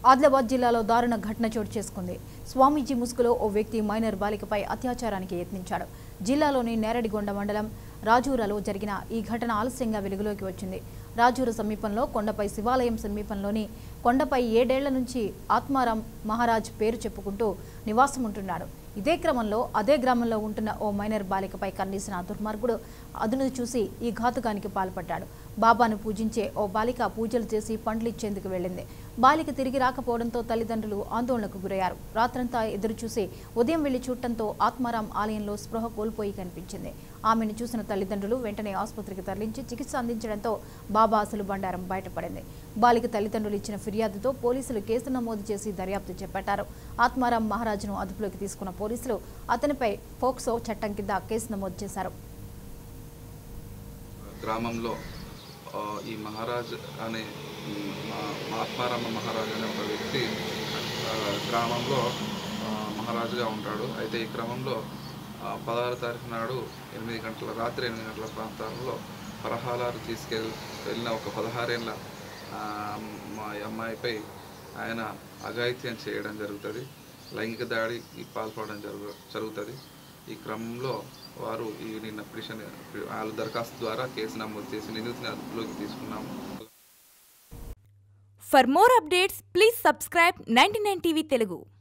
ఆదిలాబాద్ జిల్లాలో దారుణ ఘటన చోటు చేసుకుంది స్వామీజీ ముసుగులో ఓ వ్యక్తి మైనర్ బాలికపై అత్యాచారానికి యత్నించాడు జిల్లాలోని నేరడిగొండ మండలం రాజూరాలో జరిగిన ఈ ఘటన ఆలస్యంగా వెలుగులోకి వచ్చింది రాజూరు సమీపంలో కొండపై శివాలయం సమీపంలోని కొండపై ఏడేళ్ల నుంచి ఆత్మారాం మహారాజ్ పేరు చెప్పుకుంటూ నివాసం ఉంటున్నాడు ఇదే క్రమంలో అదే గ్రామంలో ఉంటున్న ఓ మైనర్ బాలికపై కన్నేసిన ఆ దుర్మార్గుడు అదును చూసి ఈ ఘాతుకానికి పాల్పడ్డాడు బాబాను పూజించే ఓ బాలిక పూజలు చేసి పండ్లు ఇచ్చేందుకు వెళ్ళింది బాలిక తిరిగి రాకపోవడంతో తల్లిదండ్రులు ఆందోళనకు గురయ్యారు రాత్రంతా ఎదురుచూసి ఉదయం వెళ్లి చూడటంతో ఆత్మారాం ఆలయంలో స్పృహ కోల్పోయి కనిపించింది ఆమెను చూసిన తల్లిదండ్రులు వెంటనే ఆసుపత్రికి తరలించి చికిత్స అందించడంతో బాబా అసలు బండారం బయటపడింది బాలిక తల్లిదండ్రులు ఇచ్చిన ఫిర్యాదుతో పోలీసులు కేసు నమోదు చేసి దర్యాప్తు చేపట్టారు ఆత్మారాం మహారాజును అదుపులోకి తీసుకున్న పోలీసులు అతనిపై పోక్సో చట్టం కింద కేసు నమోదు చేశారు గ్రామంలో ఆ, ఈ మహారాజ్ అనే ఉమ్, మా- మహాత్మారామ మహారాజ్ అనే ఒక వ్యక్తి ఆ, గ్రామంలో ఆ, మహారాజుగా ఉంటాడు అయితే ఈ క్రమంలో ఆ, పదహారు తారీఖు నాడు ఎనిమిది గంటల రాత్రి ఎనిమిది గంటల ప్రాంతాల్లో పరహాలారు తీసుకెళ్ వెళ్ళిన ఒక పదహారేళ్ళ ఆ, మా అమ్మాయిపై ఆయన అఘాయిత్యం చేయడం జరుగుతుంది లైంగిక దాడికి పాల్పడడం జరుగు జరుగుతుంది ఈ క్రమంలో వారు ఈ నిన్న పిటిషన్ వాళ్ళ దరఖాస్తు ద్వారా కేసు నమోదు చేసి నిందితుని అదుపులోకి తీసుకున్నాము For more updates, please subscribe 99 TV Telugu.